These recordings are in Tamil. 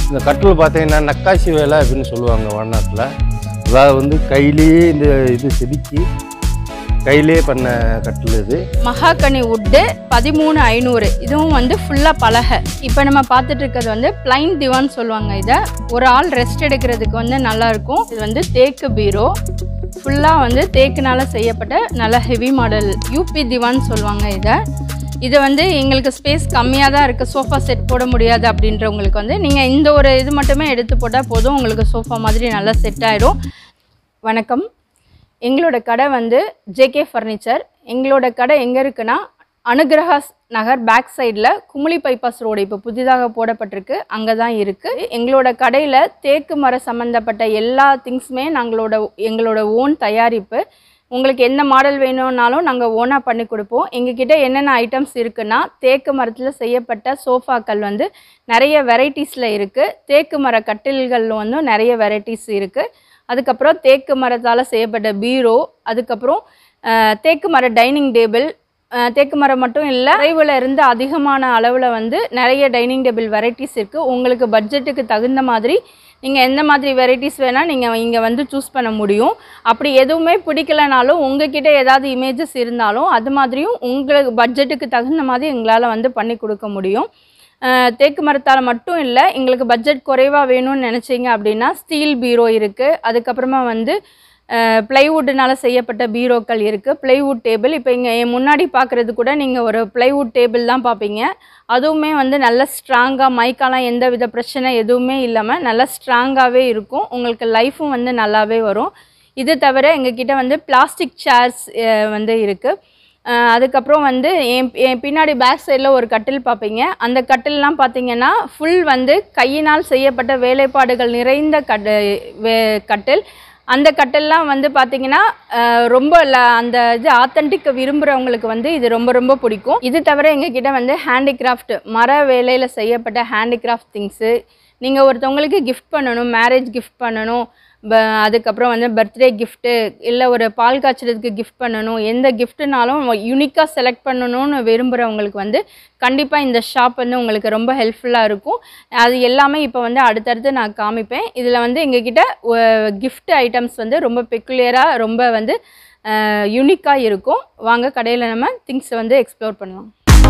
இந்த கட்டில் பார்த்தீங்கன்னா நக்காசி வேலை அப்படின்னு சொல்லுவாங்க வடநாட்டில் அதாவது வந்து கையிலேயே இந்த இது செதுக்கி கையிலேயே பண்ண கட்டில் இது மகாகனி வுட்டு பதிமூணு ஐநூறு இதுவும் வந்து ஃபுல்லாக பலகை இப்போ நம்ம பார்த்துட்டு இருக்கிறது வந்து பிளைன் திவான் சொல்லுவாங்க இதை ஒரு ஆள் ரெஸ்ட் எடுக்கிறதுக்கு வந்து நல்லா இருக்கும் இது வந்து தேக்கு பீரோ ஃபுல்லாக வந்து தேக்குனால செய்யப்பட்ட நல்ல ஹெவி மாடல் யூபி திவான் சொல்லுவாங்க இதை இது வந்து எங்களுக்கு ஸ்பேஸ் கம்மியாக தான் இருக்குது சோஃபா செட் போட முடியாது அப்படின்றவங்களுக்கு வந்து நீங்கள் இந்த ஒரு இது மட்டுமே எடுத்து போட்டால் போதும் உங்களுக்கு சோஃபா மாதிரி நல்லா செட் ஆயிடும் வணக்கம் எங்களோட கடை வந்து ஜேகே ஃபர்னிச்சர் எங்களோட கடை எங்கே இருக்குன்னா அனுகிரகாஸ் நகர் பேக் சைடில் குமுளி பைபாஸ் ரோடு இப்போ புதிதாக போடப்பட்டிருக்கு அங்கே தான் இருக்குது எங்களோட கடையில் தேக்கு மர சம்மந்தப்பட்ட எல்லா திங்ஸுமே நாங்களோட எங்களோட ஓன் தயாரிப்பு உங்களுக்கு எந்த மாடல் வேணும்னாலும் நாங்கள் ஓனாக பண்ணி கொடுப்போம் எங்ககிட்ட என்னென்ன ஐட்டம்ஸ் இருக்குன்னா தேக்கு மரத்தில் செய்யப்பட்ட சோஃபாக்கள் வந்து நிறைய வெரைட்டிஸில் இருக்குது தேக்கு மர கட்டில்கள் வந்து நிறைய வெரைட்டிஸ் இருக்குது அதுக்கப்புறம் தேக்கு மரத்தால் செய்யப்பட்ட பீரோ அதுக்கப்புறம் அஹ், தேக்கு மர டைனிங் டேபிள் அஹ், தேக்கு மரம் மட்டும் இல்லை குறைவில் இருந்து அதிகமான அளவில் வந்து நிறைய டைனிங் டேபிள் வெரைட்டிஸ் இருக்குது உங்களுக்கு பட்ஜெட்டுக்கு தகுந்த மாதிரி நீங்கள் எந்த மாதிரி வெரைட்டிஸ் வேணால் நீங்கள் இங்கே வந்து சூஸ் பண்ண முடியும் அப்படி எதுவுமே பிடிக்கலனாலும் உங்ககிட்ட ஏதாவது இமேஜஸ் இருந்தாலும் அது மாதிரியும் உங்களுக்கு பட்ஜெட்டுக்கு தகுந்த மாதிரி எங்களால் வந்து பண்ணி கொடுக்க முடியும் அஹ் தேக்கு மரத்தால் மட்டும் இல்லை எங்களுக்கு பட்ஜெட் குறைவாக வேணும்னு நினச்சிங்க அப்படின்னா ஸ்டீல் பீரோ இருக்குது அதுக்கப்புறமா வந்து ப்ளைவுட்னால செய்யப்பட்ட பீரோக்கள் இருக்குது ப்ளைவுட் டேபிள் இப்போ இங்கே என் முன்னாடி பார்க்குறது கூட நீங்கள் ஒரு ப்ளைவுட் டேபிள் தான் பார்ப்பீங்க அதுவுமே வந்து நல்ல ஸ்ட்ராங்காக மைக்காலாம் எந்த வித பிரச்சனை எதுவுமே இல்லாமல் நல்லா ஸ்ட்ராங்காகவே இருக்கும் உங்களுக்கு லைஃப்பும் வந்து நல்லாவே வரும் இது தவிர எங்ககிட்ட வந்து பிளாஸ்டிக் சேர்ஸ் வந்து இருக்குது அஹ் அதுக்கப்புறம் வந்து என் என் பின்னாடி பேக் சைடில் ஒரு கட்டில் பார்ப்பீங்க அந்த கட்டில்லாம் பார்த்தீங்கன்னா ஃபுல் வந்து கையினால் செய்யப்பட்ட வேலைப்பாடுகள் நிறைந்த கட் வே கட்டில் அந்த கட்டில்லாம் வந்து பார்த்தீங்கன்னா அஹ் ரொம்ப ல- அந்த இது ஆத்தென்டிக் விரும்புகிறவங்களுக்கு வந்து இது ரொம்ப ரொம்ப பிடிக்கும் இது தவிர எங்ககிட்ட வந்து ஹேண்டிகிராஃப்ட் மர வேலையில் செய்யப்பட்ட ஹேண்டிகிராஃப்ட் திங்ஸு நீங்கள் ஒருத்தவங்களுக்கு கிஃப்ட் பண்ணணும் மேரேஜ் கிஃப்ட் பண்ணணும் ப அதுக்கப்புறம் வந்து பர்த்டே கிஃப்ட்டு இல்லை ஒரு பால் காய்ச்சறதுக்கு கிஃப்ட் பண்ணணும் எந்த கிஃப்ட்டுனாலும் யூனிக்காக செலக்ட் பண்ணணும்னு விரும்புகிறவங்களுக்கு வந்து கண்டிப்பாக இந்த ஷாப் வந்து உங்களுக்கு ரொம்ப ஹெல்ப்ஃபுல்லாக இருக்கும் அது எல்லாமே இப்போ வந்து அடுத்தடுத்து நான் காமிப்பேன் இதில் வந்து எங்ககிட்ட கிஃப்ட் ஐட்டம்ஸ் வந்து ரொம்ப பெக்குலியராக ரொம்ப வந்து யூனிக்காக இருக்கும் வாங்க கடையில் நம்ம திங்ஸ் வந்து எக்ஸ்ப்ளோர் பண்ணலாம்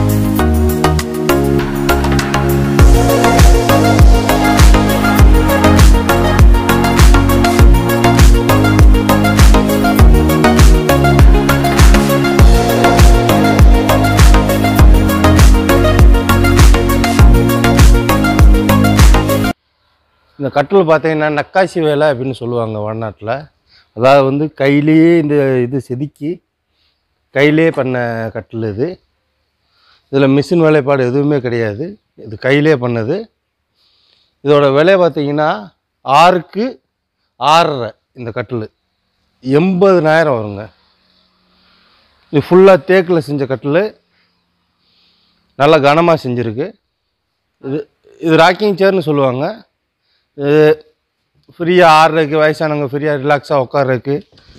இந்த கட்டில் பார்த்தீங்கன்னா நக்காசி வேலை அப்படின்னு சொல்லுவாங்க வடநாட்டில் அதாவது வந்து கையிலேயே இந்த இது செதுக்கி கையிலே பண்ண கட்டில் இது இதில் மிஷின் வேலைப்பாடு எதுவுமே கிடையாது இது கையிலே பண்ணது இதோட விலை பார்த்தீங்கன்னா ஆறுக்கு ஆறரை இந்த கட்டில் எண்பதுனாயிரம் வருங்க இது ஃபுல்லாக தேக்கில் செஞ்ச கட்டில் நல்லா கனமாக செஞ்சுருக்கு இது இது ராக்கிங் சேர்னு சொல்லுவாங்க இது ஃப்ரீயாக ஆடுறதுக்கு வயசானவங்க ஃப்ரீயாக ரிலாக்ஸாக உட்கார்றதுக்கு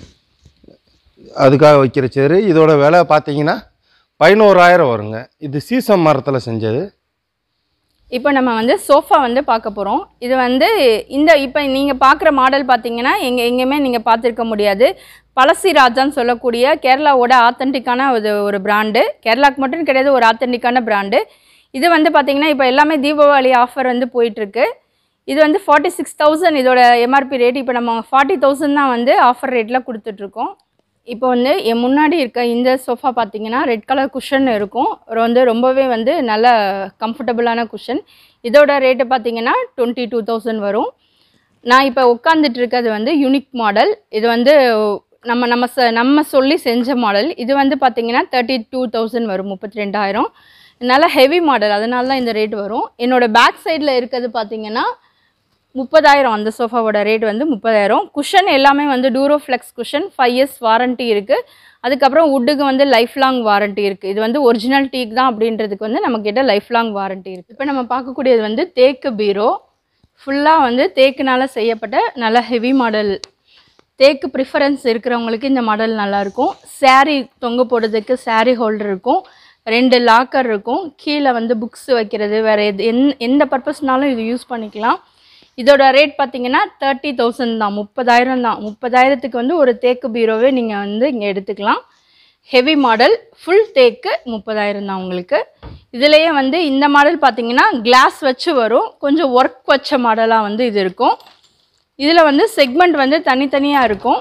அதுக்காக வைக்கிற சேரு இதோட விலை பார்த்தீங்கன்னா பதினோராயிரம் வருங்க இது சீசம் மரத்தில் செஞ்சது இப்போ நம்ம வந்து சோஃபா வந்து பார்க்க போகிறோம் இது வந்து இந்த இப்போ நீங்கள் பார்க்குற மாடல் பார்த்தீங்கன்னா எங்கே எங்கேயுமே நீங்கள் பார்த்துருக்க முடியாது பழசி ராஜான்னு சொல்லக்கூடிய கேரளாவோட ஆத்தென்டிக்கான ஒரு ஒரு பிராண்டு கேரளாக்கு மட்டும் கிடையாது ஒரு ஆத்தென்டிக்கான பிராண்டு இது வந்து பார்த்தீங்கன்னா இப்போ எல்லாமே தீபாவளி ஆஃபர் வந்து போயிட்டுருக்கு இது வந்து ஃபார்ட்டி சிக்ஸ் தௌசண்ட் இதோட எம்ஆர்பி ரேட் இப்போ நம்ம ஃபார்ட்டி தௌசண்ட் தான் வந்து ஆஃபர் ரேட்டில் கொடுத்துட்ருக்கோம் இப்போ வந்து என் முன்னாடி இருக்க இந்த சோஃபா பார்த்தீங்கன்னா ரெட் கலர் குஷன் இருக்கும் ஒரு வந்து ரொம்பவே வந்து நல்ல கம்ஃபர்டபுளான குஷன் இதோட ரேட்டு பார்த்தீங்கன்னா டுவெண்ட்டி டூ தௌசண்ட் வரும் நான் இப்போ உட்காந்துட்டு இருக்கிறது வந்து யூனிக் மாடல் இது வந்து நம்ம நம்ம ச நம்ம சொல்லி செஞ்ச மாடல் இது வந்து பார்த்தீங்கன்னா தேர்ட்டி டூ தௌசண்ட் வரும் முப்பத்தி ரெண்டாயிரம் நல்ல ஹெவி மாடல் அதனால தான் இந்த ரேட் வரும் என்னோட பேக் சைடில் இருக்கிறது பார்த்தீங்கன்னா முப்பதாயிரம் அந்த சோஃபாவோட ரேட் வந்து முப்பதாயிரம் குஷன் எல்லாமே வந்து Duroflex cushion five years warranty இருக்குது அதுக்கப்புறம் வுட்டுக்கு வந்து லைஃப் லாங் வாரண்ட்டி இருக்குது இது வந்து ஒரிஜினல் டீக் தான் அப்படின்றதுக்கு வந்து நம்மக்கிட்ட லைஃப் லாங் வாரண்ட்டி இருக்குது இப்போ நம்ம பார்க்கக்கூடியது வந்து தேக்கு பீரோ ஃபுல்லாக வந்து தேக்குனால செய்யப்பட்ட நல்ல ஹெவி மாடல் தேக்கு ப்ரிஃபரன்ஸ் இருக்கிறவங்களுக்கு இந்த மாடல் நல்லாயிருக்கும் saree தொங்க போடுறதுக்கு saree ஹோல்டர் இருக்கும் ரெண்டு லாக்கர் இருக்கும் கீழே வந்து புக்ஸ் வைக்கிறது வேறு எது எந் எந்த பர்பஸ்னாலும் இது யூஸ் பண்ணிக்கலாம் இதோட ரேட் பார்த்தீங்கன்னா தேர்ட்டி தௌசண்ட் தான் முப்பதாயிரம் தான் முப்பதாயிரத்துக்கு வந்து ஒரு தேக்கு பீரோவே நீங்கள் வந்து இங்கே எடுத்துக்கலாம் ஹெவி மாடல் ஃபுல் தேக்கு முப்பதாயிரம் தான் உங்களுக்கு இதுலேயே வந்து இந்த மாடல் பார்த்தீங்கன்னா கிளாஸ் வச்சு வரும் கொஞ்சம் ஒர்க் வச்ச மாடலாக வந்து இது இருக்கும் இதில் வந்து செக்மெண்ட் வந்து தனித்தனியாக இருக்கும்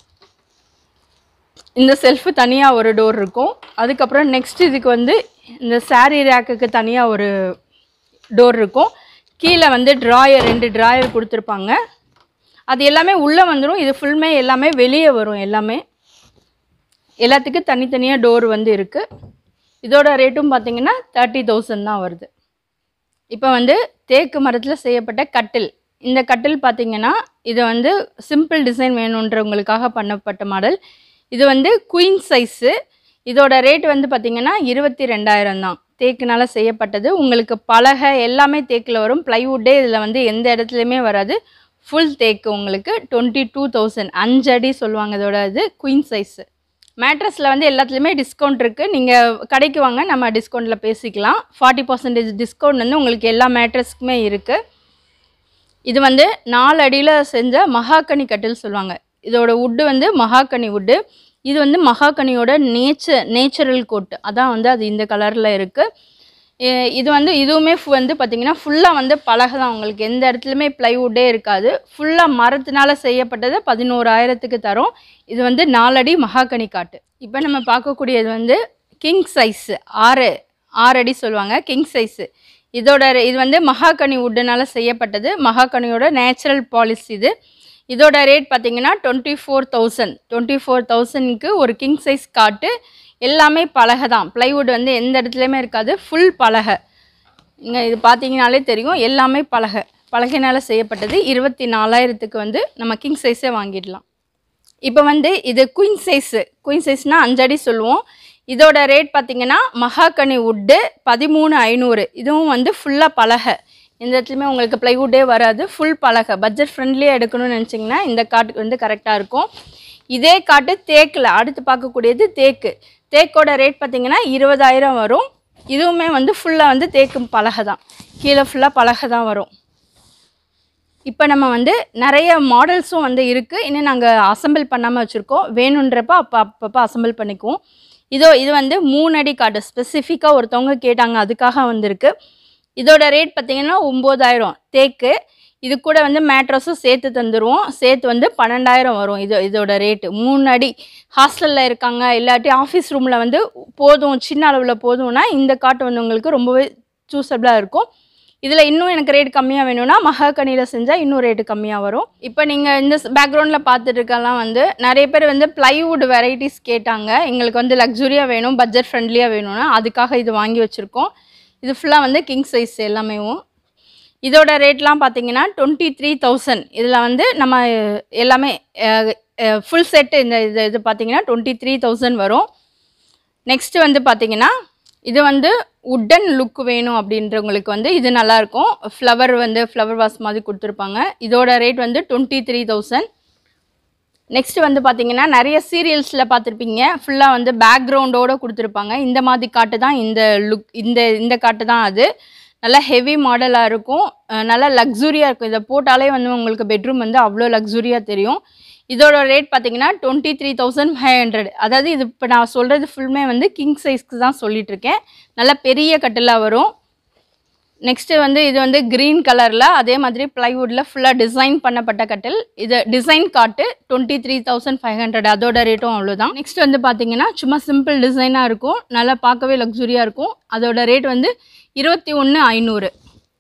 இந்த செல்ஃபு தனியாக ஒரு டோர் இருக்கும் அதுக்கப்புறம் நெக்ஸ்ட் இதுக்கு வந்து இந்த saree ரேக்குக்கு தனியாக ஒரு டோர் இருக்கும் கீழே வந்து ட்ராயர் ரெண்டு ட்ராயர் கொடுத்துருப்பாங்க அது எல்லாமே உள்ளே வந்துடும் இது ஃபுல்மே எல்லாமே வெளியே வரும் எல்லாமே எல்லாத்துக்கும் தனித்தனியாக டோர் வந்து இருக்குது இதோட ரேட்டும் பார்த்தீங்கன்னா தேர்ட்டி தௌசண்ட் தான் வருது இப்போ வந்து தேக்கு மரத்தில் செய்யப்பட்ட கட்டில் இந்த கட்டில் பார்த்தீங்கன்னா இது வந்து சிம்பிள் டிசைன் வேணுன்றவங்களுக்காக பண்ணப்பட்ட மாடல் இது வந்து குயின் சைஸு இதோட ரேட் வந்து பார்த்தீங்கன்னா இருபத்தி ரெண்டாயிரம் தான் தேக்குனால செய்யப்பட்டது உங்களுக்கு பலகை எல்லாமே தேக்கில் வரும் ப்ளைவுட்டே இதில் வந்து எந்த இடத்துலையுமே வராது ஃபுல் தேக்கு உங்களுக்கு டுவெண்ட்டி டூ தௌசண்ட் அஞ்சு அடி சொல்லுவாங்க இதோட இது குயின் சைஸு மேட்ரஸில் வந்து எல்லாத்துலேயுமே டிஸ்கவுண்ட் இருக்குது நீங்கள் கடைக்கு வாங்க நம்ம டிஸ்கவுண்ட்டில் பேசிக்கலாம் ஃபார்ட்டி பர்சன்டேஜ் டிஸ்கவுண்ட் வந்து உங்களுக்கு எல்லா மேட்ரஸ்க்குமே இருக்குது இது வந்து நாலு அடியில் செஞ்ச மகாக்கனி கட்டில் சொல்லுவாங்க இதோட வுட்டு வந்து மகாக்கனி வுட்டு இது வந்து மகாக்கனியோட நேச்சர் நேச்சுரல் கோட் அதான் வந்து அது இந்த கலரில் இருக்குது இது வந்து இதுவுமே ஃபு- வந்து பார்த்திங்கன்னா ஃபுல்லாக வந்து பலகை தான் உங்களுக்கு எந்த இடத்துலையுமே ப்ளைவுட்டே இருக்காது ஃபுல்லாக மரத்தினால செய்யப்பட்டது பதினோராயிரத்துக்கு தரும் இது வந்து நாலடி மகாக்கனி காட்டு இப்போ நம்ம பார்க்கக்கூடியது வந்து கிங் சைஸு ஆறு ஆறு அடி சொல்லுவாங்க கிங் சைஸு இதோட re- இது வந்து மகாக்கனி வுட்டுனால செய்யப்பட்டது மகாக்கனியோட நேச்சுரல் பாலிஸ் இது இதோட ரேட் பார்த்தீங்கன்னா twenty four thousand twenty four தௌசண்ட்க்கு ஒரு கிங் சைஸ் காட்டு எல்லாமே பலகை தான் ப்ளைவுட் வந்து எந்த இடத்துலையுமே இருக்காது ஃபுல் பலகை இங்கே இது பார்த்தீங்கனாலே தெரியும் எல்லாமே பலகை பலகைனால செய்யப்பட்டது இருபத்தி நாலாயிரத்துக்கு வந்து நம்ம கிங் சைஸே வாங்கிடலாம் இப்போ வந்து இது குயின் சைஸு குயின் சைஸ்னால் அஞ்சடி சொல்லுவோம் இதோட ரேட் பார்த்தீங்கன்னா மகாக்கனி வுட்டு பதிமூணு ஐநூறு இதுவும் வந்து ஃபுல்லாக பலகை இந்த இடத்துலையுமே உங்களுக்கு ப்ளைவுட்டே வராது ஃபுல் பலகை பட்ஜெட் ஃப்ரெண்ட்லியாக எடுக்கணும்னு நினச்சிங்கன்னா இந்த காட்டுக்கு வந்து கரெக்டாக இருக்கும் இதே காட்டு தேக்கில் அடுத்து பார்க்கக்கூடியது தேக்கு தேக்கோட ரேட் பார்த்தீங்கன்னா இருபதாயிரம் வரும் இதுவுமே வந்து ஃபுல்லாக வந்து தேக்கு பலகை தான் கீழே ஃபுல்லாக பலகை தான் வரும் இப்போ நம்ம வந்து நிறைய மாடல்ஸும் வந்து இருக்குது இன்னும் நாங்கள் அசெம்பிள் பண்ணாமல் வச்சுருக்கோம் வேணுன்றப்ப அப்போ அப்பப்போ அசெம்பிள் பண்ணிக்குவோம் இதோ இது வந்து மூணு அடி காட்டு ஸ்பெசிஃபிக்காக ஒருத்தவங்க கேட்டாங்க அதுக்காக வந்திருக்கு இதோட ரேட் பார்த்தீங்கன்னா ஒம்பதாயிரம் தேக்கு இது கூட வந்து மேட்ரஸும் சேர்த்து தந்துடுவோம் சேர்த்து வந்து பன்னெண்டாயிரம் வரும் இது இதோட ரேட்டு மூணு அடி ஹாஸ்டலில் இருக்காங்க இல்லாட்டி ஆஃபீஸ் ரூமில் வந்து போதும் சின்ன அளவில் போதும்னா இந்த காட்டு வந்து உங்களுக்கு ரொம்பவே சூஸபிளாக இருக்கும் இதில் இன்னும் எனக்கு ரேட் கம்மியாக வேணும்னா மகாகனியில் செஞ்சால் இன்னும் ரேட்டு கம்மியாக வரும் இப்போ நீங்கள் இந்த பேக்ரவுண்டில் பார்த்துட்டு இருக்கலாம் வந்து நிறைய பேர் வந்து ப்ளைவுட் வெரைட்டிஸ் கேட்டாங்க எங்களுக்கு வந்து லக்ஸுரியாக வேணும் பட்ஜெட் ஃப்ரெண்ட்லியாக வேணும்னா அதுக்காக இது வாங்கி வச்சுருக்கோம் இது ஃபுல்லாக வந்து கிங் சைஸ் எல்லாமேவும் இதோட ரேட்லாம் பார்த்தீங்கன்னா டுவெண்ட்டி த்ரீ தௌசண்ட் இதில் வந்து நம்ம அஹ், எல்லாமே ஃபுல் செட்டு இந்த இது இது பார்த்தீங்கன்னா டுவெண்ட்டி த்ரீ தௌசண்ட் வரும் நெக்ஸ்ட்டு வந்து பார்த்தீங்கன்னா இது வந்து உட்டன் லுக் வேணும் அப்படின்றவங்களுக்கு வந்து இது நல்லாயிருக்கும் ஃப்ளவர் வந்து ஃப்ளவர் வாஸ் மாதிரி கொடுத்துருப்பாங்க இதோட ரேட் வந்து டுவெண்ட்டி த்ரீ தௌசண்ட் நெக்ஸ்ட் வந்து பார்த்தீங்கன்னா நிறைய சீரியல்ஸில் பார்த்துருப்பீங்க ஃபுல்லாக வந்து பேக்ரவுண்டோடு கொடுத்துருப்பாங்க இந்த மாதிரி காட்டு தான் இந்த லுக் இந்த இந்த காட்டு தான் அது நல்லா ஹெவி மாடலாக இருக்கும் அஹ் நல்லா லக்ஸுரியாக இருக்கும் இதை போட்டாலே வந்து உங்களுக்கு பெட்ரூம் வந்து அவ்வளோ லக்ஸுரியாக தெரியும் இதோட ரேட் பார்த்தீங்கன்னா twenty three thousand five hundred அதாவது இது இப்போ நான் சொல்கிறது ஃபுல்லுமே வந்து கிங் சைஸ்க்கு தான் சொல்லிட்டு இருக்கேன் நல்லா பெரிய கட்டிலாக வரும் நெக்ஸ்ட்டு வந்து இது வந்து க்ரீன் கலரில் அதே மாதிரி ப்ளைவுட்டில் ஃபுல்லாக டிசைன் பண்ணப்பட்ட கட்டில் இது டிசைன் காட்டு twenty three thousand five hundred அதோட ரேட்டும் அவ்வளோதான் நெக்ஸ்ட் வந்து பார்த்தீங்கன்னா சும்மா சிம்பிள் டிசைனாக இருக்கும் நல்லா பார்க்கவே லக்ஸுரியாக இருக்கும் அதோட ரேட் வந்து இருபத்தி ஒன்று ஐநூறு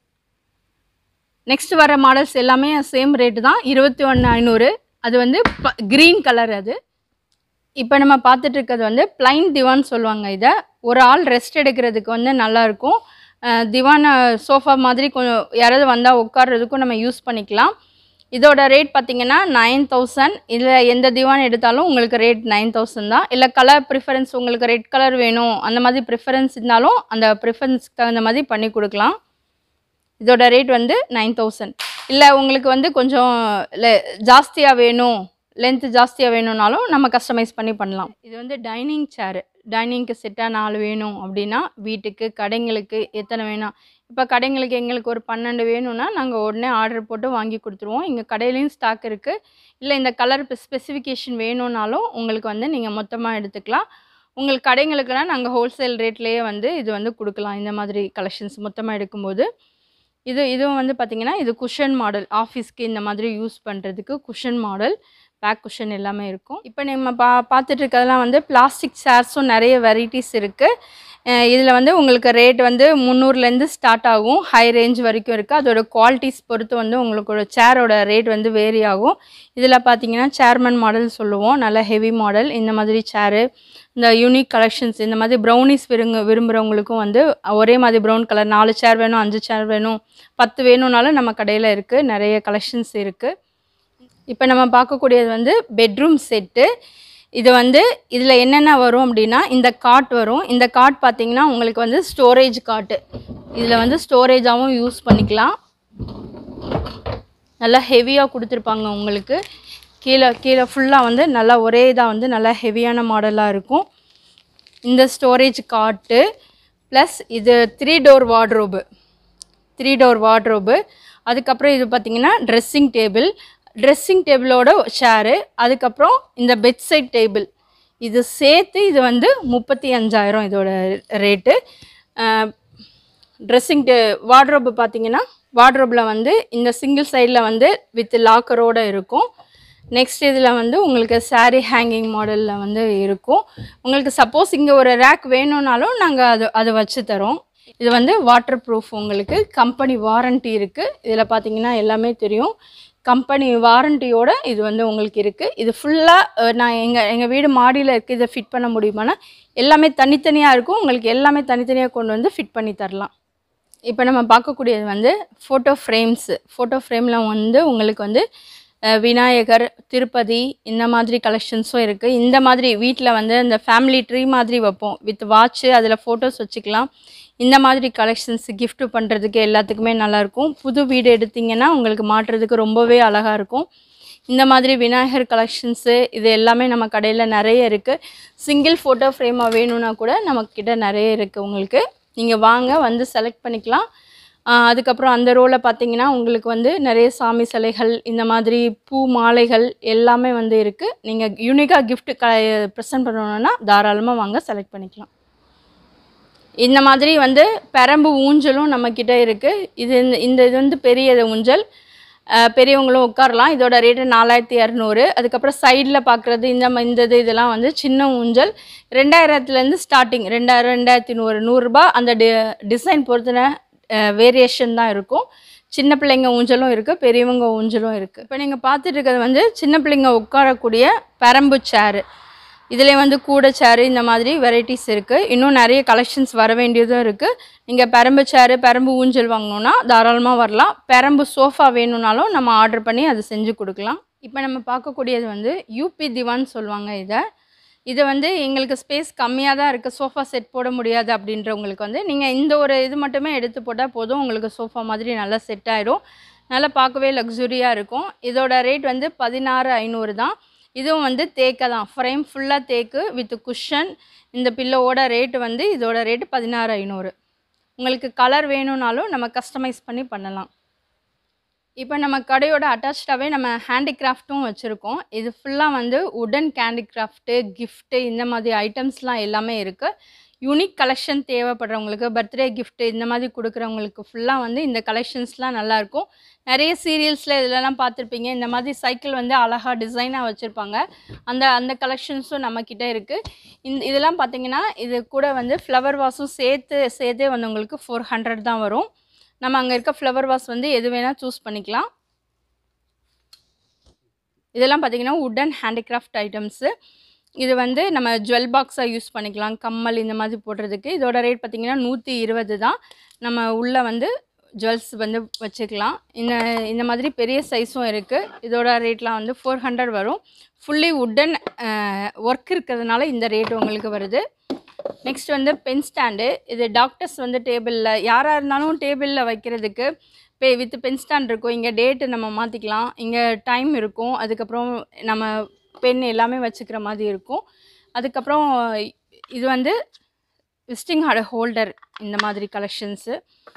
நெக்ஸ்ட் வர மாடல்ஸ் எல்லாமே சேம் ரேட்டு தான் இருபத்தி ஒன்று ஐநூறு அது வந்து க்ரீன் கலர் அது இப்போ நம்ம பார்த்துட்டு இருக்கிறது வந்து பிளைன் திவான் சொல்லுவாங்க இதை ஒரு ஆள் ரெஸ்ட் எடுக்கிறதுக்கு வந்து நல்லாயிருக்கும் திவான் சோஃபா மாதிரி கொஞ்சம் யாராவது வந்தால் உட்கார்றதுக்கும் நம்ம யூஸ் பண்ணிக்கலாம் இதோட ரேட் பார்த்தீங்கன்னா நைன் தௌசண்ட் இதில் எந்த திவான் எடுத்தாலும் உங்களுக்கு ரேட் நைன் தௌசண்ட் தான் இல்லை கலர் ப்ரிஃபரன்ஸ் உங்களுக்கு ரெட் கலர் வேணும் அந்த மாதிரி ப்ரிஃபரன்ஸ் இருந்தாலும் அந்த ப்ரிஃபரன்ஸ்க்கு தகுந்த மாதிரி பண்ணி கொடுக்கலாம் இதோட ரேட் வந்து நைன் தௌசண்ட் இல்லை உங்களுக்கு வந்து கொஞ்சம் le- ஜாஸ்தியாக வேணும் லென்த்து ஜாஸ்தியாக வேணும்னாலும் நம்ம கஸ்டமைஸ் பண்ணி பண்ணலாம் இது வந்து டைனிங் சேரு டைனிங்க்கு செட்டாக நாலு வேணும் அப்படின்னா வீட்டுக்கு கடைங்களுக்கு எத்தனை வேணும் இப்போ கடைங்களுக்கு எங்களுக்கு ஒரு பன்னெண்டு வேணும்னா நாங்கள் உடனே ஆர்டர் போட்டு வாங்கி கொடுத்துருவோம் இங்கே கடையிலையும் ஸ்டாக் இருக்குது இல்லை இந்த கலர் ஸ்பெசிஃபிகேஷன் வேணும்னாலும் உங்களுக்கு வந்து நீங்கள் மொத்தமாக எடுத்துக்கலாம் உங்களுக்கு கடைங்களுக்கெல்லாம் நாங்கள் ஹோல்சேல் ரேட்லேயே வந்து இது வந்து கொடுக்கலாம் இந்த மாதிரி கலெக்ஷன்ஸ் மொத்தமாக எடுக்கும்போது இது இதுவும் வந்து பார்த்திங்கன்னா இது குஷன் மாடல் ஆஃபீஸ்க்கு இந்த மாதிரி யூஸ் பண்ணுறதுக்கு குஷன் மாடல் பேக் குஷன் எல்லாமே இருக்கும் இப்போ நம்ம பா பார்த்துட்டு இருக்கிறதெல்லாம் வந்து பிளாஸ்டிக் சேர்ஸும் நிறைய வெரைட்டிஸ் இருக்குது இதில் வந்து உங்களுக்கு ரேட் வந்து முந்நூறுலேருந்து ஸ்டார்ட் ஆகும் ஹை ரேஞ்ச் வரைக்கும் இருக்குது அதோட குவாலிட்டிஸ் பொறுத்து வந்து உங்களுக்கு சேரோட ரேட் வந்து வேரி ஆகும் இதில் பார்த்தீங்கன்னா சேர்மன் மாடல் சொல்லுவோம் நல்ல ஹெவி மாடல் இந்த மாதிரி சேரு இந்த யூனிக் கலெக்ஷன்ஸ் இந்த மாதிரி ப்ரௌனிஸ் விருங்க விரும்புகிறவங்களுக்கும் வந்து ஒரே மாதிரி ப்ரௌன் கலர் நாலு சேர் வேணும் அஞ்சு சேர் வேணும் பத்து வேணும்னாலும் நம்ம கடையில் இருக்குது நிறைய கலெக்ஷன்ஸ் இருக்குது இப்போ நம்ம பார்க்கக்கூடியது வந்து பெட்ரூம் செட்டு இது வந்து இதில் என்னென்ன வரும் அப்படின்னா இந்த காட் வரும் இந்த காட் பார்த்தீங்கன்னா உங்களுக்கு வந்து ஸ்டோரேஜ் காட்டு இதில் வந்து ஸ்டோரேஜாகவும் யூஸ் பண்ணிக்கலாம் நல்லா ஹெவியாக கொடுத்துருப்பாங்க உங்களுக்கு கீழே கீழே ஃபுல்லாக வந்து நல்லா ஒரே இதாக வந்து நல்லா ஹெவியான மாடலாக இருக்கும் இந்த ஸ்டோரேஜ் காட்டு ப்ளஸ் இது three door wardrobe three door wardrobe அதுக்கப்புறம் இது பார்த்திங்கன்னா ட்ரெஸ்ஸிங் டேபிள் ட்ரெஸ்ஸிங் டேபிளோட ஷேரு அதுக்கப்புறம் இந்த பெட் சைட் டேபிள் இது சேர்த்து இது வந்து முப்பத்தி அஞ்சாயிரம் இதோட ரேட்டு ட்ரெஸ்ஸிங் டே வார்ட்ரோப்பு பார்த்தீங்கன்னா வார்ட்ரோப்பில் வந்து இந்த சிங்கிள் சைடில் வந்து வித் லாக்கரோடு இருக்கும் நெக்ஸ்ட் இதில் வந்து உங்களுக்கு saree ஹேங்கிங் மாடலில் வந்து இருக்கும் உங்களுக்கு சப்போஸ் இங்கே ஒரு ரேக் வேணும்னாலும் நாங்கள் அது அதை வச்சு தரோம் இது வந்து வாட்டர் ப்ரூஃப் உங்களுக்கு கம்பெனி வாரண்ட்டி இருக்குது இதில் பார்த்தீங்கன்னா எல்லாமே தெரியும் கம்பெனி வாரண்டியோட இது வந்து உங்களுக்கு இருக்குது இது ஃபுல்லாக நான் எங்கள் எங்கள் வீடு மாடியில் இருக்குது இதை ஃபிட் பண்ண முடியுமானா எல்லாமே தனித்தனியாக இருக்கும் உங்களுக்கு எல்லாமே தனித்தனியாக கொண்டு வந்து ஃபிட் பண்ணி தரலாம் இப்போ நம்ம பார்க்கக்கூடியது வந்து ஃபோட்டோ ஃப்ரேம்ஸு ஃபோட்டோ ஃப்ரேமில் வந்து உங்களுக்கு வந்து அஹ், விநாயகர் திருப்பதி இந்த மாதிரி கலெக்ஷன்ஸும் இருக்குது இந்த மாதிரி வீட்டில் வந்து இந்த ஃபேமிலி ட்ரீ மாதிரி வைப்போம் வித் வாட்ச்சு அதில் ஃபோட்டோஸ் வச்சுக்கலாம் இந்த மாதிரி கலெக்ஷன்ஸ் gift பண்ணுறதுக்கு எல்லாத்துக்குமே நல்லாயிருக்கும் புது வீடு எடுத்தீங்கன்னா உங்களுக்கு மாட்டுறதுக்கு ரொம்பவே அழகாக இருக்கும் இந்த மாதிரி விநாயகர் கலெக்ஷன்ஸு இது எல்லாமே நம்ம கடையில் நிறைய இருக்குது சிங்கிள் ஃபோட்டோ ஃப்ரேமாக வேணும்னா கூட நம்மக்கிட்ட நிறைய இருக்குது உங்களுக்கு நீங்கள் வாங்க வந்து செலக்ட் பண்ணிக்கலாம் ஆஹ் அதுக்கப்புறம் அந்த ரோவில் பார்த்தீங்கன்னா உங்களுக்கு வந்து நிறைய சாமி சிலைகள் இந்த மாதிரி பூ மாலைகள் எல்லாமே வந்து இருக்குது நீங்கள் யூனிக்காக gift க ப்ரெசென்ட் பண்ணணுன்னா தாராளமாக வாங்க செலக்ட் பண்ணிக்கலாம் இந்த மாதிரி வந்து பெரம்பு ஊஞ்சலும் நம்மக்கிட்ட இருக்குது இது இந்த- இந்த இது வந்து பெரிய ஊஞ்சல் அஹ் பெரியவங்களும் உட்காரலாம் இதோட ரேட்டு நாலாயிரத்தி இரநூறு அதுக்கப்புறம் சைடில் பார்க்குறது இந்த ம- இந்த இது இதெல்லாம் வந்து சின்ன ஊஞ்சல் ரெண்டாயிரத்துலேருந்து ஸ்டார்டிங் ரெண்டாயிரம் ரெண்டாயிரத்தி நூறு நூறுரூபா அந்த டி டிசைன் பொறுத்தின வேரியேஷன் தான் இருக்கும் சின்ன பிள்ளைங்க ஊஞ்சலும் இருக்குது பெரியவங்க ஊஞ்சலும் இருக்குது இப்போ நீங்கள் பார்த்துட்டு இருக்கிறது வந்து சின்ன பிள்ளைங்க உட்காரக்கூடிய பெரம்பு சேரு இதிலே வந்து கூடை சேரு இந்த மாதிரி வெரைட்டிஸ் இருக்குது இன்னும் நிறைய கலெக்ஷன்ஸ் வர வேண்டியதும் இருக்குது நீங்கள் பெரம்பு சேரு பெரம்பு ஊஞ்சல் வாங்கணுன்னா தாராளமாக வரலாம் பெரம்பு சோஃபா வேணும்னாலும் நம்ம ஆர்டர் பண்ணி அது செஞ்சு கொடுக்கலாம் இப்போ நம்ம பார்க்கக்கூடியது வந்து யூபி திவான் சொல்லுவாங்க இதை இது வந்து எங்களுக்கு ஸ்பேஸ் கம்மியாக தான் இருக்குது சோஃபா செட் போட முடியாது அப்படின்றவங்களுக்கு வந்து நீங்கள் இந்த ஒரு இது மட்டுமே எடுத்து போட்டால் போதும் உங்களுக்கு சோஃபா மாதிரி நல்லா செட் ஆயிடும் நல்லா பார்க்கவே லக்ஸுரியாக இருக்கும் இதோட ரேட் வந்து பதினாறு ஐநூறு தான் இதுவும் வந்து தேக்க தான் ஃப்ரேம் ஃபுல்லாக தேக்கு வித் குஷன் இந்த பில்லோவோட ரேட்டு வந்து இதோட ரேட்டு பதினாறு ஐநூறு உங்களுக்கு கலர் வேணும்னாலும் நம்ம கஸ்டமைஸ் பண்ணி பண்ணலாம் இப்போ நம்ம கடையோட அட்டாச்சாகவே நம்ம ஹேண்டிகிராஃப்ட்டும் வச்சுருக்கோம் இது ஃபுல்லாக வந்து உடன் ஹேண்டிகிராஃப்ட்டு கிஃப்ட்டு இந்த மாதிரி ஐட்டம்ஸ்லாம் எல்லாமே இருக்குது யூனிக் கலெக்ஷன் தேவைப்படுறவங்களுக்கு பர்த்டே gift இந்த மாதிரி கொடுக்குறவங்களுக்கு ஃபுல்லாக வந்து இந்த கலெக்ஷன்ஸ்லாம் நல்லாயிருக்கும் நிறைய சீரியல்ஸில் இதெல்லாம் பார்த்துருப்பீங்க இந்த மாதிரி சைக்கிள் வந்து அழகாக டிசைனாக வச்சுருப்பாங்க அந்த அந்த கலெக்ஷன்ஸும் நம்மக்கிட்ட இருக்குது இந்த இதெல்லாம் பார்த்தீங்கன்னா இது கூட வந்து ஃப்ளவர் வாஸும் சேர்த்து சேர்த்தே வந்து உங்களுக்கு ஃபோர் ஹண்ட்ரட் தான் வரும் நம்ம அங்கே இருக்க ஃப்ளவர் வாஸ் வந்து எது வேணால் சூஸ் பண்ணிக்கலாம் இதெல்லாம் பார்த்தீங்கன்னா உடன் ஹேண்டிகிராஃப்ட் ஐட்டம்ஸு இது வந்து நம்ம ஜுவல் பாக்ஸாக யூஸ் பண்ணிக்கலாம் கம்மல் இந்த மாதிரி போடுறதுக்கு இதோட ரேட் பார்த்தீங்கன்னா நூற்றி இருபது தான் நம்ம உள்ளே வந்து ஜுவல்ஸ் வந்து வச்சுக்கலாம் இந்த இந்த மாதிரி பெரிய சைஸும் இருக்குது இதோட ரேட்லாம் வந்து ஃபோர் ஹண்ட்ரட் வரும் ஃபுல்லி உட்டன் ஒர்க் இருக்கிறதுனால இந்த ரேட் உங்களுக்கு வருது நெக்ஸ்ட் வந்து பென் ஸ்டாண்டு இது டாக்டர்ஸ் வந்து டேபிளில் யாராக இருந்தாலும் டேபிளில் வைக்கிறதுக்கு பே வித் பென் ஸ்டாண்ட் இருக்கும் இங்கே டேட்டு நம்ம மாற்றிக்கலாம் இங்கே டைம் இருக்கும் அதுக்கப்புறம் நம்ம பென் எல்லாமே வச்சுக்கிற மாதிரி இருக்கும் அதுக்கப்புறம் இது வந்து விசிட்டிங் ஹார்டு ஹோல்டர் இந்த மாதிரி கலெக்ஷன்ஸு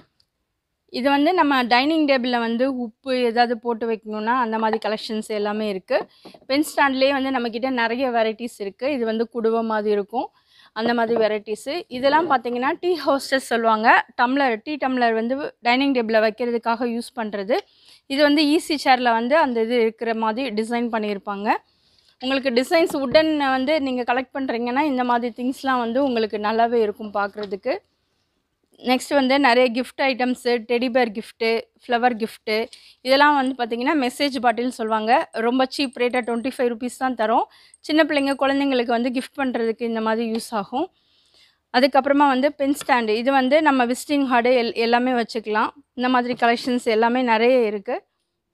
இது வந்து நம்ம டைனிங் டேபிளில் வந்து உப்பு ஏதாவது போட்டு வைக்கணும்னா அந்த மாதிரி கலெக்ஷன்ஸ் எல்லாமே இருக்குது பென் ஸ்டாண்ட்லேயே வந்து நம்மக்கிட்ட நிறைய வெரைட்டிஸ் இருக்குது இது வந்து குடுவை மாதிரி இருக்கும் அந்த மாதிரி வெரைட்டிஸு இதெல்லாம் பார்த்தீங்கன்னா டீ ஹோஸ்டர்ஸ் சொல்லுவாங்க டம்ளர் டீ டம்ளர் வந்து டைனிங் டேபிளில் வைக்கிறதுக்காக யூஸ் பண்ணுறது இது வந்து ஈஸி சேரில் வந்து அந்த இது இருக்கிற மாதிரி டிசைன் பண்ணியிருப்பாங்க உங்களுக்கு டிசைன்ஸ் உடன் வந்து நீங்கள் கலெக்ட் பண்ணுறீங்கன்னா இந்த மாதிரி திங்ஸ்லாம் வந்து உங்களுக்கு நல்லாவே இருக்கும் பார்க்குறதுக்கு நெக்ஸ்ட் வந்து நிறைய gift items teddy bear gift flower gift இதெல்லாம் வந்து பார்த்திங்கன்னா மெசேஜ் பாட்டில்னு சொல்லுவாங்க ரொம்ப சீப் ரேட்டாக டுவெண்ட்டி ஃபைவ் ருபீஸ் தான் தரும் சின்ன பிள்ளைங்க குழந்தைங்களுக்கு வந்து கிஃப்ட் பண்ணுறதுக்கு இந்த மாதிரி யூஸ் ஆகும் அதுக்கப்புறமா வந்து பென் ஸ்டாண்டு இது வந்து நம்ம விசிட்டிங் கார்டு எல் எல்லாமே வச்சுக்கலாம் இந்த மாதிரி கலெக்ஷன்ஸ் எல்லாமே நிறைய இருக்குது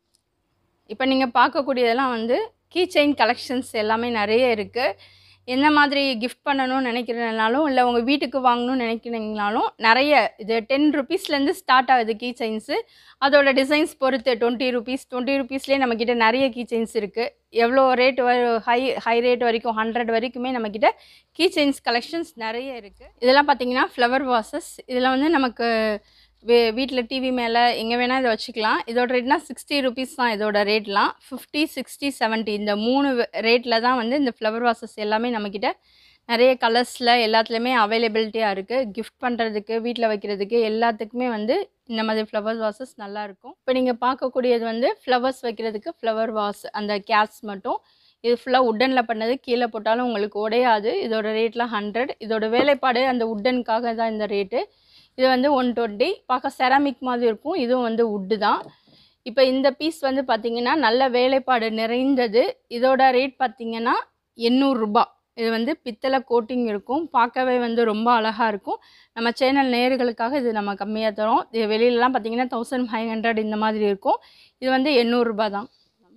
இப்போ நீங்கள் பார்க்கக்கூடியதெல்லாம் வந்து கீ செயின் கலெக்ஷன்ஸ் எல்லாமே நிறைய இருக்குது என்ன மாதிரி கிஃப்ட் பண்ணணும்னு நினைக்கிறனாலும் இல்லை உங்கள் வீட்டுக்கு வாங்கணும்னு நினைக்கிறீங்கனாலும் நிறைய இது டென் ருபீஸ்லேருந்து ஸ்டார்ட் ஆகுது கீ செயின்ஸு அதோட டிசைன்ஸ் பொறுத்து டுவெண்ட்டி ருபீஸ் டுவெண்ட்டி ருபீஸ்லேயே நம்மக்கிட்ட நிறைய கீ செயின்ஸ் இருக்குது எவ்வளோ ரேட் ஹை ஹை ரேட் வரைக்கும் ஹண்ட்ரட் வரைக்குமே நம்மக்கிட்ட கீ செயின்ஸ் கலெக்ஷன்ஸ் நிறைய இருக்குது இதெல்லாம் பார்த்தீங்கன்னா ஃப்ளவர் வாசஸ் இதில் வந்து நமக்கு வே வீட்டில் டிவி மேலே எங்கே வேணால் இதை வச்சுக்கலாம் இதோட ரேட்னா சிக்ஸ்டி ருபீஸ் தான் இதோட ரேட்லாம் ஃபிஃப்டி சிக்ஸ்டி செவன்ட்டி இந்த மூணு ரேட்டில் தான் வந்து இந்த ஃப்ளவர் வாசஸ் எல்லாமே நம்மக்கிட்ட நிறைய கலர்ஸில் எல்லாத்துலேயுமே அவைலபிலிட்டியாக இருக்குது கிஃப்ட் பண்ணுறதுக்கு வீட்டில் வைக்கிறதுக்கு எல்லாத்துக்குமே வந்து இந்த மாதிரி ஃப்ளவர் வாசஸ் நல்லாயிருக்கும் இப்போ நீங்கள் பார்க்கக்கூடியது வந்து ஃப்ளவர்ஸ் வைக்கிறதுக்கு ஃப்ளவர் வாஸ் அந்த கேஸ் மட்டும் இது ஃபுல்லாக உட்டனில் பண்ணது கீழே போட்டாலும் உங்களுக்கு உடையாது இதோட ரேட்லாம் ஹண்ட்ரட் இதோட வேலைப்பாடு அந்த உட்டனுக்காக தான் இந்த ரேட்டு இது வந்து ஒன் டுவெண்ட்டி பார்க்க செராமிக் மாதிரி இருக்கும் இதுவும் வந்து உட்டு தான் இப்போ இந்த பீஸ் வந்து பார்த்திங்கன்னா நல்ல வேலைப்பாடு நிறைந்தது இதோட ரேட் பார்த்திங்கன்னா எண்ணூறுரூபா இது வந்து பித்தளை கோட்டிங் இருக்கும் பார்க்கவே வந்து ரொம்ப அழகாக இருக்கும் நம்ம சேனல் நேயர்களுக்காக இது நம்ம கம்மியாக தரோம் இது வெளியிலலாம் பார்த்திங்கன்னா தௌசண்ட் ஃபைவ் ஹண்ட்ரட் இந்த மாதிரி இருக்கும் இது வந்து எண்ணூறுரூபா தான்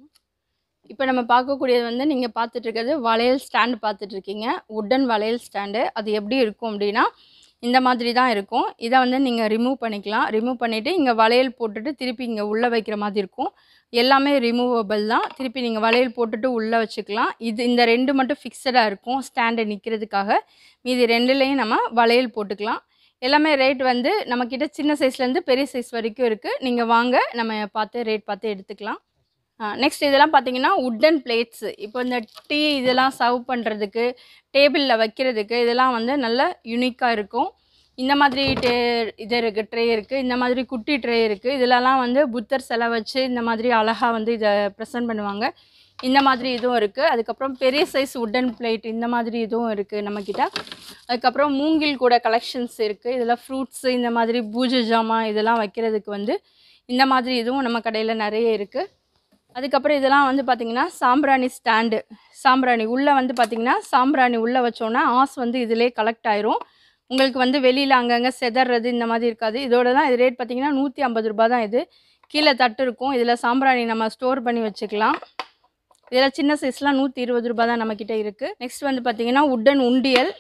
இப்போ நம்ம பார்க்கக்கூடியது வந்து நீங்கள் பார்த்துட்ருக்கிறது வளையல் ஸ்டாண்டு பார்த்துட்ருக்கீங்க உட்டன் வளையல் ஸ்டாண்டு அது எப்படி இருக்கும் அப்படின்னா இந்த மாதிரி தான் இருக்கும் இதை வந்து நீங்கள் ரிமூவ் பண்ணிக்கலாம் ரிமூவ் பண்ணிவிட்டு இங்கே வளையல் போட்டுட்டு திருப்பி இங்கே உள்ளே வைக்கிற மாதிரி இருக்கும் எல்லாமே ரிமூவபிள் தான் திருப்பி நீங்கள் வளையல் போட்டுட்டு உள்ளே வச்சுக்கலாம் இது இந்த ரெண்டு மட்டும் ஃபிக்ஸடாக இருக்கும் ஸ்டாண்டு நிற்கிறதுக்காக மீதி ரெண்டுலேயும் நம்ம வளையல் போட்டுக்கலாம் எல்லாமே ரேட் வந்து நம்மக்கிட்ட சின்ன சைஸ்லேருந்து பெரிய சைஸ் வரைக்கும் இருக்குது நீங்கள் வாங்க நம்ம பார்த்து ரேட் பார்த்து எடுத்துக்கலாம் நெக்ஸ்ட் இதெல்லாம் பார்த்தீங்கன்னா உட்டன் பிளேட்ஸு இப்போ இந்த டீ இதெல்லாம் சர்வ் பண்ணுறதுக்கு டேபிளில் வைக்கிறதுக்கு இதெல்லாம் வந்து நல்ல யூனிக்காக இருக்கும் இந்த மாதிரி டே இது இருக்குது ட்ரே இருக்குது இந்த மாதிரி குட்டி ட்ரே இருக்குது இதிலலாம் வந்து புத்தர் சிலை வச்சு இந்த மாதிரி அழகாக வந்து இதை ப்ரெசென்ட் பண்ணுவாங்க இந்த மாதிரி இதுவும் இருக்குது அதுக்கப்புறம் பெரிய சைஸ் உட்டன் பிளேட் இந்த மாதிரி இதுவும் இருக்குது நம்மக்கிட்ட அதுக்கப்புறம் மூங்கில் கூட கலெக்ஷன்ஸ் இருக்குது இதில் ஃப்ரூட்ஸு இந்த மாதிரி பூஜை ஜாமான் இதெல்லாம் வைக்கிறதுக்கு வந்து இந்த மாதிரி இதுவும் நம்ம கடையில் நிறைய இருக்குது அதுக்கப்புறம் இதெல்லாம் வந்து பார்த்திங்கன்னா சாம்பிராணி ஸ்டாண்டு சாம்பிராணி உள்ளே வந்து பார்த்திங்கன்னா சாம்பிராணி உள்ளே வச்சோன்னா ஆஸ் வந்து இதிலே கலெக்ட் ஆயிரும் உங்களுக்கு வந்து வெளியில் அங்கங்கே செதறது இந்த மாதிரி இருக்காது இதோட தான் இது ரேட் பார்த்திங்கன்னா நூற்றி ஐம்பது ரூபா தான் இது கீழே தட்டு இருக்கும் இதில் சாம்பிராணி நம்ம ஸ்டோர் பண்ணி வச்சுக்கலாம் இதில் சின்ன சைஸ்லாம் நூற்றி இருபது ரூபா தான் நம்மக்கிட்ட இருக்குது நெக்ஸ்ட் வந்து பார்த்திங்கன்னா உட்டன் உண்டியல்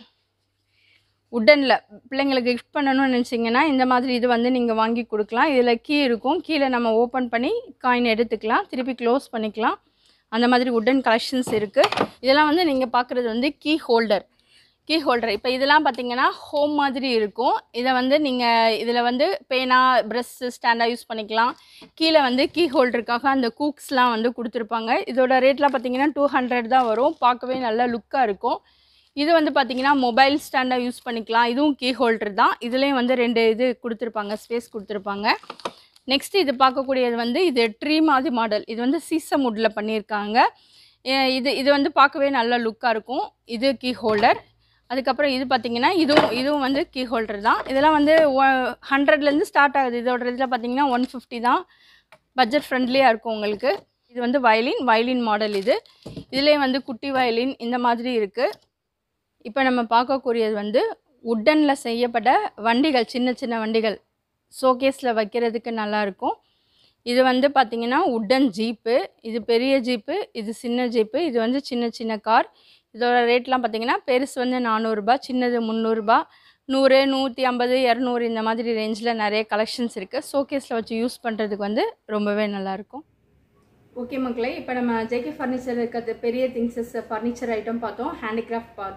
உட்டனில் பிள்ளைங்களுக்கு கிஃப்ட் பண்ணணும்னு நினச்சிங்கன்னா இந்த மாதிரி இது வந்து நீங்கள் வாங்கி கொடுக்கலாம் இதில் கீ இருக்கும் கீழே நம்ம ஓப்பன் பண்ணி காயின் எடுத்துக்கலாம் திருப்பி க்ளோஸ் பண்ணிக்கலாம் அந்த மாதிரி உட்டன் கலெக்ஷன்ஸ் இருக்குது இதெல்லாம் வந்து நீங்கள் பார்க்குறது வந்து கீ ஹோல்டர் கீ ஹோல்டர் இப்போ இதெல்லாம் பார்த்தீங்கன்னா ஹோம் மாதிரி இருக்கும் இதை வந்து நீங்கள் இதில் வந்து பேனா ப்ரெஷ்ஷு ஸ்டாண்டாக யூஸ் பண்ணிக்கலாம் கீழே வந்து கீ ஹோல்டருக்காக அந்த கூக்ஸ்லாம் வந்து கொடுத்துருப்பாங்க இதோட ரேட்லாம் பார்த்தீங்கன்னா டூ ஹண்ட்ரட் தான் வரும் பார்க்கவே நல்ல லுக்காக இருக்கும் இது வந்து பார்த்தீங்கன்னா மொபைல் ஸ்டாண்டாக யூஸ் பண்ணிக்கலாம் இதுவும் கீ ஹோல்டர் தான் இதுலேயும் வந்து ரெண்டு இது கொடுத்துருப்பாங்க ஸ்பேஸ் கொடுத்துருப்பாங்க நெக்ஸ்ட் இது பார்க்கக்கூடியது வந்து இது ட்ரீ மாதிரி மாடல் இது வந்து சீசம் வுட்டில் பண்ணியிருக்காங்க எ- இது இது வந்து பார்க்கவே நல்ல லுக்காக இருக்கும் இது கீ ஹோல்டர் அதுக்கப்புறம் இது பார்த்தீங்கன்னா இதுவும் இதுவும் வந்து கீ ஹோல்டர் தான் இதெல்லாம் வந்து ஹண்ட்ரட்லேருந்து ஸ்டார்ட் ஆகுது இதோட இதில் பார்த்தீங்கன்னா ஒன் ஃபிஃப்டி தான் பட்ஜெட் ஃப்ரெண்ட்லியாக இருக்கும் உங்களுக்கு இது வந்து வயலின் வயலின் மாடல் இது இதுலேயே வந்து குட்டி வயலின் இந்த மாதிரி இருக்குது இப்போ நம்ம பார்க்கக்கூடியது வந்து உட்டனில் செய்யப்பட்ட வண்டிகள் சின்ன சின்ன வண்டிகள் ஷோகேஸில் வைக்கிறதுக்கு நல்லாயிருக்கும் இது வந்து பார்த்திங்கன்னா உட்டன் ஜீப்பு இது பெரிய ஜீப்பு இது சின்ன ஜீப்பு இது வந்து சின்ன சின்ன கார் இதோட ரேட்லாம் பார்த்திங்கன்னா பெருசு வந்து நானூறுரூபா சின்னது முந்நூறுரூபா நூறு நூற்றி ஐம்பது இரநூறு இந்த மாதிரி ரேஞ்சில் நிறைய கலெக்ஷன்ஸ் இருக்குது ஷோகேஸில் வச்சு யூஸ் பண்ணுறதுக்கு வந்து ரொம்பவே நல்லாயிருக்கும் ஓகே மக்களே இப்போ நம்ம ஜேகே ஃபர்னிச்சர் இருக்கிறது பெரிய திங்ஸஸ் ஃபர்னிச்சர் ஐட்டம் பார்த்தோம் ஹேண்டிகிராஃப்ட் பார்த்தோம்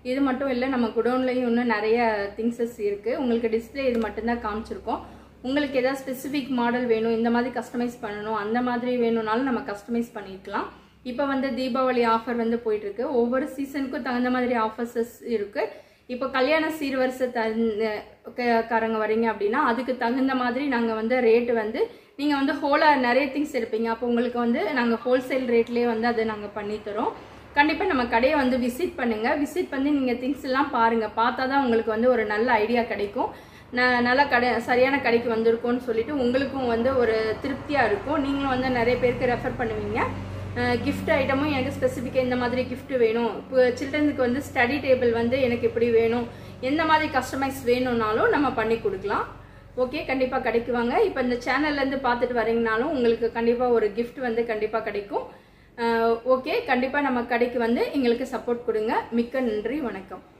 இது மட்டும் இல்லை நம்ம குடோன்லேயும் இன்னும் நிறைய திங்ஸஸ் இருக்குது உங்களுக்கு டிஸ்பிளே இது மட்டும்தான் காமிச்சிருக்கோம் உங்களுக்கு ஏதாவது ஸ்பெசிஃபிக் மாடல் வேணும் இந்த மாதிரி கஸ்டமைஸ் பண்ணணும் அந்த மாதிரி வேணும்னாலும் நம்ம கஸ்டமைஸ் பண்ணிக்கலாம் இப்போ வந்து தீபாவளி ஆஃபர் வந்து போயிட்டு இருக்கு ஒவ்வொரு சீசனுக்கும் தகுந்த மாதிரி ஆஃபர்ஸஸ் இருக்கு இப்போ கல்யாண சீர்வரிசை தகுந்த க- காரங்க வரீங்க அப்படின்னா அதுக்கு தகுந்த மாதிரி நாங்கள் வந்து ரேட்டு வந்து நீங்கள் வந்து ஹோலாக நிறைய திங்ஸ் எடுப்பீங்க அப்போ உங்களுக்கு வந்து நாங்கள் ஹோல்சேல் ரேட்லேயே வந்து அதை நாங்கள் பண்ணித்தரோம் கண்டிப்பாக நம்ம கடையை வந்து விசிட் பண்ணுங்கள் விசிட் பண்ணி நீங்கள் திங்ஸ் எல்லாம் பாருங்கள் பார்த்தா தான் உங்களுக்கு வந்து ஒரு நல்ல ஐடியா கிடைக்கும் ந- நல்ல கடை சரியான கடைக்கு வந்திருக்கோன்னு சொல்லிட்டு உங்களுக்கும் வந்து ஒரு திருப்தியாக இருக்கும் நீங்களும் வந்து நிறைய பேருக்கு ரெஃபர் பண்ணுவீங்க gift ஐட்டமும் எனக்கு ஸ்பெசிஃபிக்காக இந்த மாதிரி gift வேணும் இப்போ சில்ட்ரனுக்கு வந்து ஸ்டடி டேபிள் வந்து எனக்கு இப்படி வேணும் எந்த மாதிரி கஸ்டமைஸ் வேணும்னாலும் நம்ம பண்ணி கொடுக்கலாம் ஓகே கண்டிப்பாக கடைக்கு வாங்க இப்போ இந்த சேனல்லேருந்து பார்த்துட்டு வரீங்கனாலும் உங்களுக்கு கண்டிப்பாக ஒரு gift வந்து கண்டிப்பாக கிடைக்கும் ஓகே கண்டிப்பாக நம்ம கடைக்கு வந்து எங்களுக்கு சப்போர்ட் கொடுங்க மிக்க நன்றி வணக்கம்